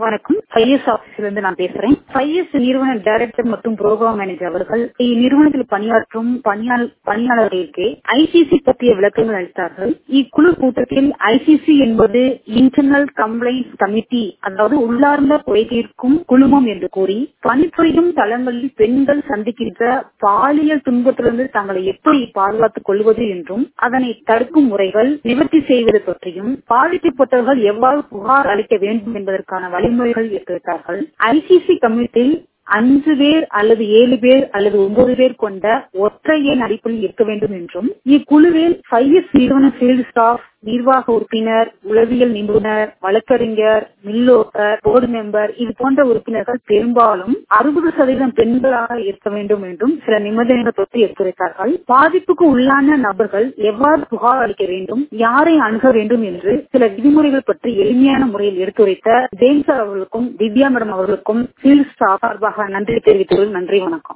வணக்கம் ஐஎஸ் ஆபீஸ்ல இருந்து நான் பேசுறேன் ஐஎஸ் நிறுவன டைரக்டர் மற்றும் புரோகிராம் மேனேஜர் அவர்கள் இந்நிறுவனத்தில் பணியாற்றும் பணியாள பணியாளர்களுக்கு ஐசிசி பற்றிய விளக்கங்கள் அளித்தார்கள் இக்குழு கூட்டத்தில் ஐசிசி என்பது இன்டர்னல் கம்ப்ளைண்ட் கமிட்டி அதாவது உள்ளார்ந்த குறை தீர்க்கும் குழுமம் என்று கூறி பணிபுரியும் தளங்களில் பெண்கள் சந்திக்கின்ற பாலியல் துன்பத்திலிருந்து தங்களை எப்படி பாதுகாத்துக் கொள்வது என்றும் அதனை தடுக்கும் முறைகள் நிவர்த்தி செய்வது பற்றியும் பாதிக்கப்பட்டவர்கள் எவ்வாறு புகார் அளிக்க வேண்டும் என்பதற்கான வழிமுறைகள் எடுத்துரைத்தார்கள் ஐசிசி கமிட்டியில் அஞ்சு பேர் அல்லது ஏழு பேர் அல்லது ஒன்பது பேர் கொண்ட ஒற்றை எண் அடிப்படையில் இருக்க வேண்டும் என்றும் இக்குழுவில் ஃபைஎஸ் நிறுவன ஃபீல்டு ஸ்டாஃப் நிர்வாக உறுப்பினர் உளவியல் நிபுணர் வழக்கறிஞர் மில்லோக்கர் போர்டு மெம்பர் இது போன்ற உறுப்பினர்கள் பெரும்பாலும் அறுபது சதவீதம் பெண்களாக இருக்க வேண்டும் என்றும் சில நிபந்தனைகள் தொட்டு எடுத்துரைத்தார்கள் பாதிப்புக்கு உள்ளான நபர்கள் எவ்வாறு புகார் அளிக்க வேண்டும் யாரை அணுக வேண்டும் என்று சில விதிமுறைகள் பற்றி எளிமையான முறையில் எடுத்துரைத்த ஜேம்ஸ் அவர்களுக்கும் திவ்யா மேடம் அவர்களுக்கும் ஃபீல்ட் ஸ்டாஃப் சார்பாக நன்றி தெரிவித்துள்ளது நன்றி வணக்கம்